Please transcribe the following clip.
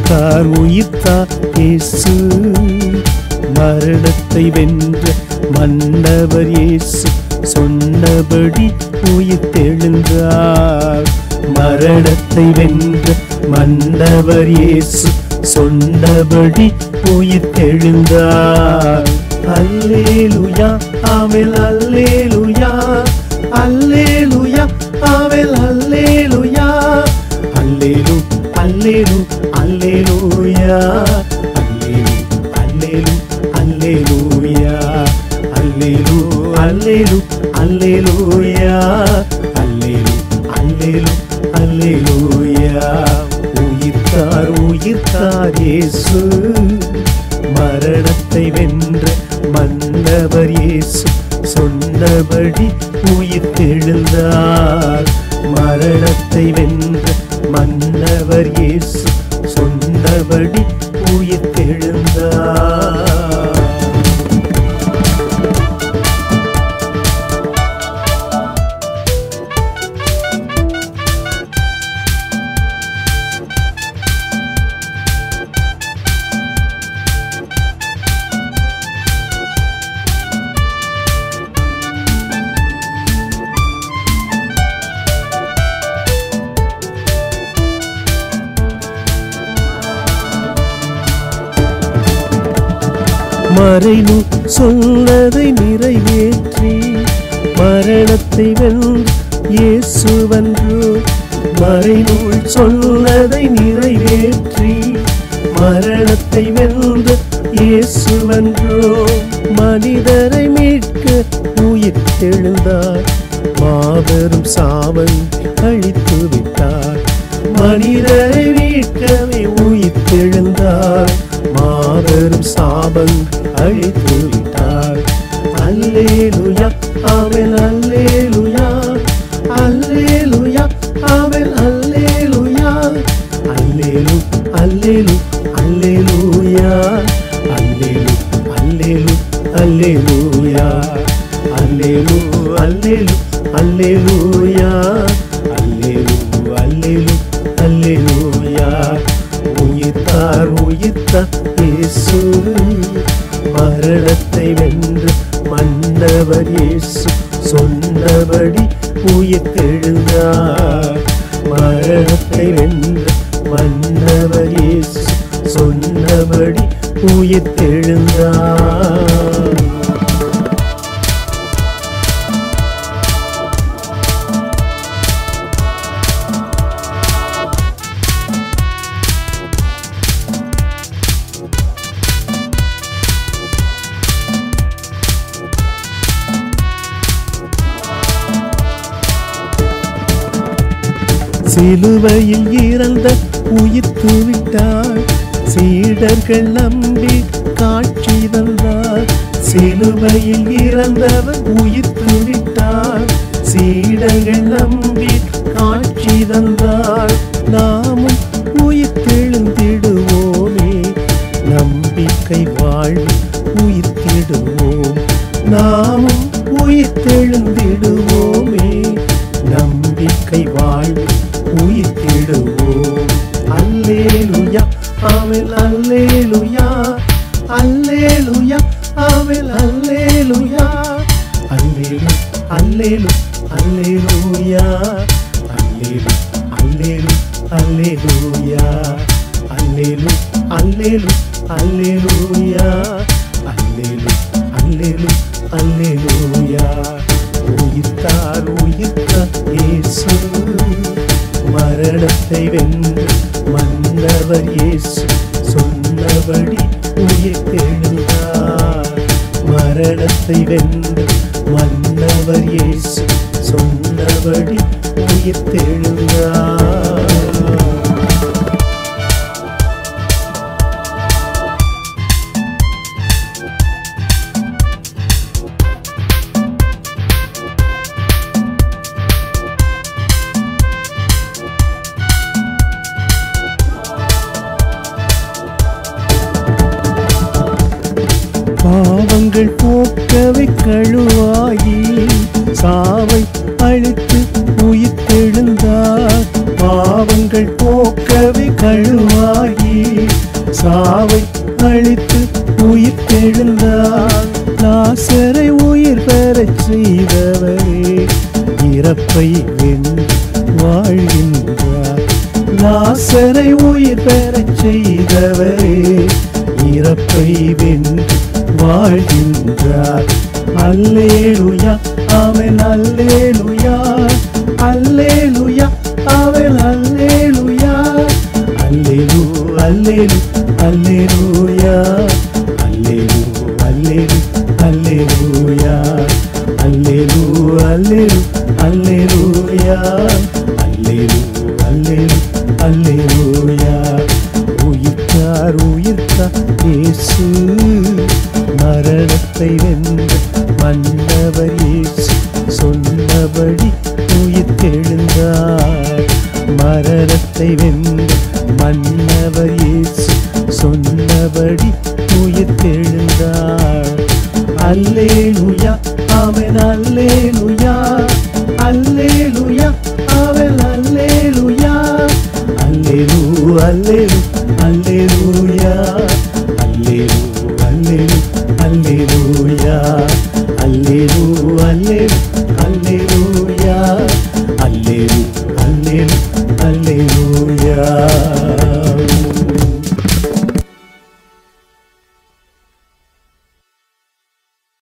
உயிர்த்தார் உயிர்த்தார் இயேசு மரணத்தை வென்ற மன்னவர் இயேசு சொன்னபடி உயிர்த்தெழுந்தார் மரணத்தை வென்ற மன்னவர் இயேசு சொன்னபடி உயிர்த்தெழுந்தார் அல்லேலுயா ஆமென் அல்லேலுயா அல்லேலுயா ஆமென் அல்லேலுயா அல்லேலு அல்லேலு அல்லேலூயா அல்லேலு அல்லேலு அல்லேலூயா அல்லேலு அல்லேலு அல்லேலூயா அல்லேலு அல்லேலு அல்லேலூயா உயிர்த்தார் உயிர்த்தார் இயேசு மரணத்தை வென்ற மன்னவர் இயேசு சொன்னபடி உயிர்த்தெழுந்தார் மரணத்தை வென்ற மன்னவர் இயேசு சொன்னபடி உயிர்த்தெழுந்தார் மறைவு சொன்னதை நிறைவேற்றி மரணத்தை வென்று இயேசுவன்று மறைநூல் சொன்னதை நிறைவேற்றி மரணத்தை வென்று இயேசுவன்றோ மனிதரை மீட்க உயிர் தெழுந்தார் மாபெரும் சாவன் அழித்து விட்டார் மனிதரை மீட்கவே உயிர் தெழுந்தார் மாபெரும் சாபம் அழித்து விட்டார் அல்லேலுயா அவன் அல்லேலுயா அல்லேலுயா அவன் அல்லேலுயா அல்லேலு அல்லேலு அல்லேலுயா அல்லேலு அல்லேலு அல்லேலுயா அல்லேலு அல்லேலு அல்லேலுயா அல்லேலு அல்லேலு அல்லேலுயா உயிர்த்தார் உயிர்த்தார் இயேசு மரணத்தை வென்று மன்னவர் இயேசு சொன்னபடி உயிர்த்தெழுந்தார் மரணத்தை வென்று மன்னவர் இயேசு சொன்னபடி உயிர்த்தெழுந்தார் சிலுவையில் இறந்த உயிர்த்து விட்டார் சீடர்கள் நம்பி காட்சி தந்தார் சிலுவையில் இறந்தவர் உயிர்த்து விட்டார் சீடர்கள் நம்பி காட்சி தந்தார் நாமும் உயிர்த்தெழுந்திடுவோமே நம்பிக்கை வாழ்வு உயிர்த்திடுவோம் நாமும் உயிர்த்தெழுந்திடுவோமே நம்பிக்கை வாழ்வு உயிர்த்திடுவோம் அல்லேலுயா ஆமென் அல்லேலுயா அல்லேலுயா ஆமென் அல்லேலுயா அல்லேலு அல்லேலு அல்லேலுயா அல்லேலு அல்லேலு அல்லேலுயா அல்லேலு அல்லேலு அல்லேலுயா அல்லேலு அல்லேலு அல்லேலுயா உயிர்த்தார் உயிர்த்தார் இயேசு மரணத்தை வென்று மன்னவர் இயேசு சொன்னபடி உயிர்த்தெழுந்தார் மரணத்தை வென்று மன்னவர் இயேசு சொன்னபடி உயிர்த்தெழுந்தார் பாவங்கள் போக்கவை கழுவாயி சாவை அழித்து உயிர்த்தெழுந்தார் இறப்பை வென்று வாழ்கின்றார் லாசரை உயிர் பெறச் செய்தவரே இறப்பை வென்று வாழ்கின்றார் அல்லேலுயா அவன் அல்லேலுயா அல்லேலுயா அவன் அல்லேலுயா அல்லேலு அல்லேலு அல்லேலுயா அல்லேலு அல்லேலு அல்லேலுயா அல்லேலு அல்லேலு அல்லேலுயா அல்லேலு அல்லேலு அல்லேலுயா உயிர்த்தார் உயிர்த்தார் இயேசு மரணத்தை வென்ற மன்னவர் இயேசு சொன்னபடி உயிர்த்தெழுந்தார் மரணத்தை வென்ற மன்னவர் இயேசு சொன்னபடி உயிர்த்தெழுந்தார் அல்லேலுயா அவன் அல்லேலுயா அல்லேலுயா அவன் அல்லேலுயா அல்லேலு அல்லேலு அல்லேலுயா அல்லேலு அல்லேலு அல்லேலுயா அல்லேலு அல்லேலு அல்லேலுயா அல்லேலு அல்லேலு அல்லேலுயா